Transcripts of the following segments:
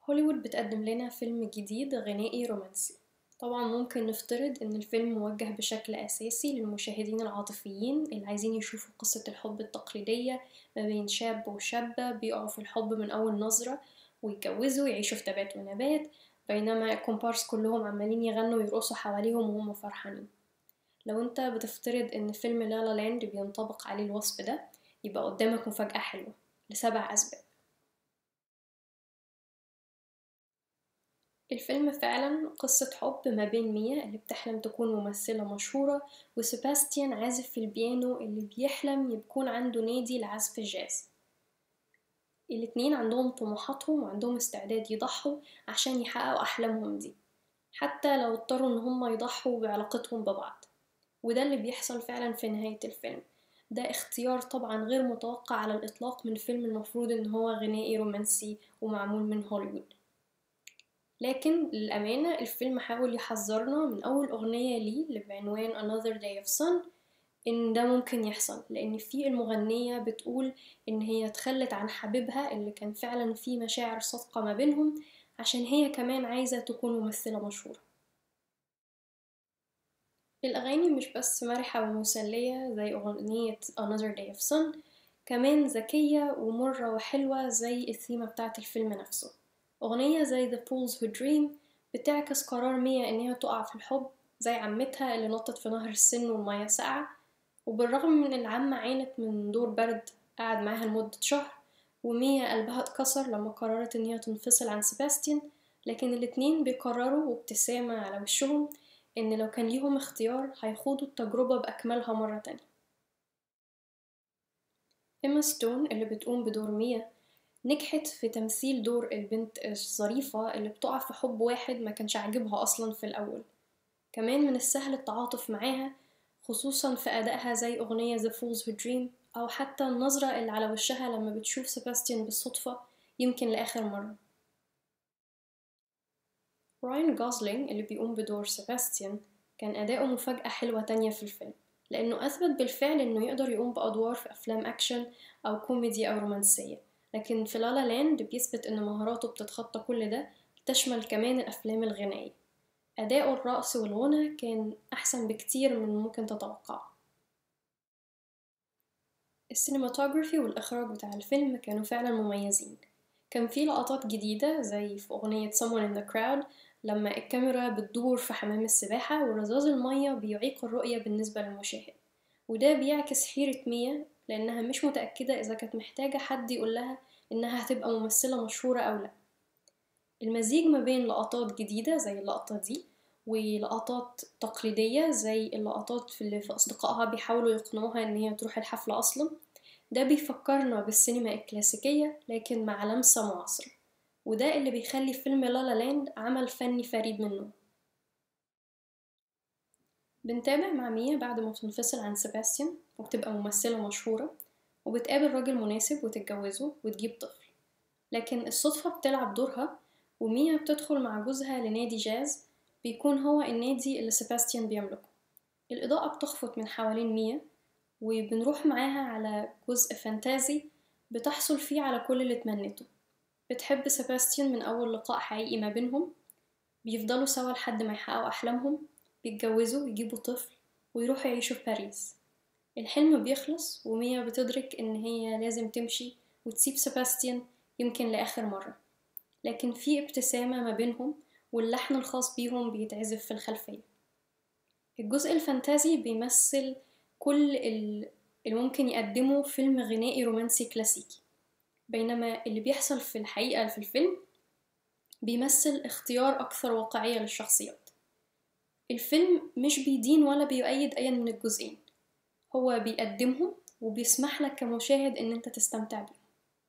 هوليوود بتقدم لنا فيلم جديد غنائي رومانسي طبعا ممكن نفترض ان الفيلم موجه بشكل اساسي للمشاهدين العاطفيين اللي عايزين يشوفوا قصة الحب التقليدية ما بين شاب وشابة بيقعوا في الحب من اول نظرة ويتجوزوا ويعيشوا في تبات ونبات بينما الكومبارس كلهم عمالين يغنوا ويرقصوا حواليهم وهم فرحانين لو انت بتفترض ان فيلم لالا لاند بينطبق عليه الوصف ده يبقى قدامك مفاجأة حلوة لسبع أسباب الفيلم فعلا قصة حب ما بين ميا اللي بتحلم تكون ممثلة مشهورة وسيباستيان عازف في البيانو اللي بيحلم يكون عنده نادي لعزف الجاز الاتنين عندهم طموحاتهم وعندهم استعداد يضحوا عشان يحققوا أحلامهم دي حتى لو اضطروا إن هما يضحوا بعلاقتهم ببعض وده اللي بيحصل فعلا في نهاية الفيلم ده اختيار طبعا غير متوقع على الإطلاق من فيلم المفروض إن هو غنائي رومانسي ومعمول من هوليوود لكن للأمانة الفيلم حاول يحذرنا من أول أغنية ليه اللي بعنوان Another Day of Sun إن ده ممكن يحصل لأن في المغنية بتقول إن هي تخلت عن حبيبها اللي كان فعلا في مشاعر صادقة ما بينهم عشان هي كمان عايزة تكون ممثلة مشهورة الأغاني مش بس مرحة ومسلية زي أغنية Another Day of Sun كمان ذكية ومرة وحلوة زي الثيمة بتاعة الفيلم نفسه أغنية زي The Pools Who Dream بتعكس قرار ميا إنها تقع في الحب زي عمتها اللي نطت في نهر السن والمية ساقعة وبالرغم من العمة عانت من دور برد قعد معاها لمدة شهر وميا قلبها اتكسر لما قررت إن هي تنفصل عن سيباستيان لكن الاتنين بيقرروا وابتسامة على وشهم إن لو كان ليهم اختيار هيخوضوا التجربة بأكملها مرة تانية إما ستون اللي بتقوم بدور ميا نجحت في تمثيل دور البنت الظريفة اللي بتقع في حب واحد ما كانش عاجبها أصلا في الأول كمان من السهل التعاطف معاها خصوصا في أدائها زي أغنية The Fools Who Dream أو حتى النظرة اللي على وشها لما بتشوف سيباستيان بالصدفة يمكن لآخر مرة راين جوزلينج اللي بيقوم بدور سيباستيان كان أداؤه مفاجأة حلوة تانية في الفيلم لأنه أثبت بالفعل إنه يقدر يقوم بأدوار في أفلام أكشن أو كوميدي أو رومانسية لكن في لالا لاند بيثبت إن مهاراته بتتخطى كل ده تشمل كمان الأفلام الغنائية أداؤه الرقص والغنى كان أحسن بكتير من ممكن تتوقعه السينماتوجرافي والإخراج بتاع الفيلم كانوا فعلا مميزين كان في لقطات جديدة زي في أغنية Someone in the Crowd لما الكاميرا بتدور في حمام السباحة ورذاذ المية بيعيق الرؤية بالنسبة للمشاهد وده بيعكس حيرة ميا لأنها مش متأكدة إذا كانت محتاجة حد يقولها إنها هتبقى ممثلة مشهورة أو لأ المزيج ما بين لقطات جديدة زي اللقطة دي ولقطات تقليدية زي اللقطات في اللي في أصدقائها بيحاولوا يقنعوها إن هي تروح الحفلة أصلا ده بيفكرنا بالسينما الكلاسيكية لكن مع لمسة معاصرة وده اللي بيخلي فيلم لالا لاند عمل فني فريد منه بنتابع مع ميا بعد ما تنفصل عن سيباستيان وبتبقى ممثلة مشهورة وبتقابل راجل مناسب وتتجوزه وتجيب طفل لكن الصدفة بتلعب دورها وميا بتدخل مع جوزها لنادي جاز بيكون هو النادي اللي سيباستيان بيملكه الإضاءة بتخفت من حوالين ميا وبنروح معاها على جزء فانتازي بتحصل فيه على كل اللي تمنته بتحب سيباستيان من أول لقاء حقيقي ما بينهم بيفضلوا سوا لحد ما يحققوا أحلامهم بيتجوزوا ويجيبوا طفل ويروحوا يعيشوا في باريس الحلم بيخلص وميا بتدرك إن هي لازم تمشي وتسيب سيباستيان يمكن لآخر مرة لكن في ابتسامة ما بينهم واللحن الخاص بيهم بيتعزف في الخلفية الجزء الفانتازي بيمثل كل اللي ممكن يقدمه فيلم غنائي رومانسي كلاسيكي بينما اللي بيحصل في الحقيقة في الفيلم بيمثل اختيار أكثر واقعية للشخصيات الفيلم مش بيدين ولا بيؤيد أي من الجزئين هو بيقدمهم وبيسمح لك كمشاهد إن أنت تستمتع بيهم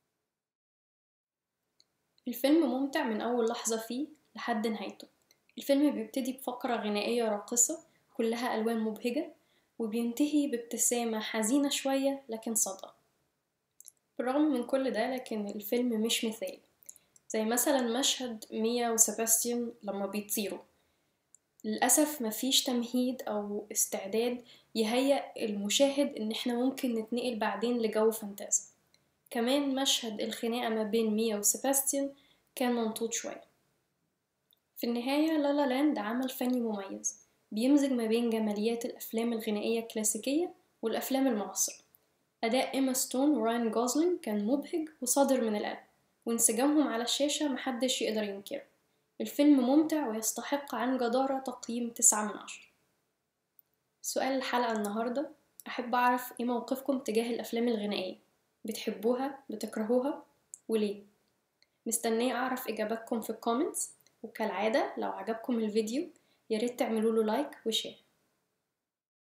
الفيلم ممتع من أول لحظة فيه لحد نهايته الفيلم بيبتدي بفقرة غنائية راقصة كلها ألوان مبهجة وبينتهي بابتسامة حزينة شوية لكن صادقة بالرغم من كل ده لكن الفيلم مش مثالي زي مثلا مشهد ميا وسباستيان لما بيطيروا للأسف مفيش تمهيد أو استعداد يهيأ المشاهد إن احنا ممكن نتنقل بعدين لجو فانتازي كمان مشهد الخناقة ما بين ميا وسباستيان كان ممطوط شوية في النهاية لالا لاند عمل فني مميز بيمزج ما بين جماليات الأفلام الغنائية الكلاسيكية والأفلام المعاصرة أداء إيما ستون وراين جوزلينج كان مبهج وصادر من القلب وانسجامهم على الشاشة محدش يقدر ينكره الفيلم ممتع ويستحق عن جدارة تقييم تسعة من عشرة سؤال الحلقة النهاردة أحب أعرف إيه موقفكم تجاه الأفلام الغنائية بتحبوها بتكرهوها وليه مستنية أعرف إجاباتكم في الكومنتس وكالعادة لو عجبكم الفيديو ياريت تعملوله لايك وشير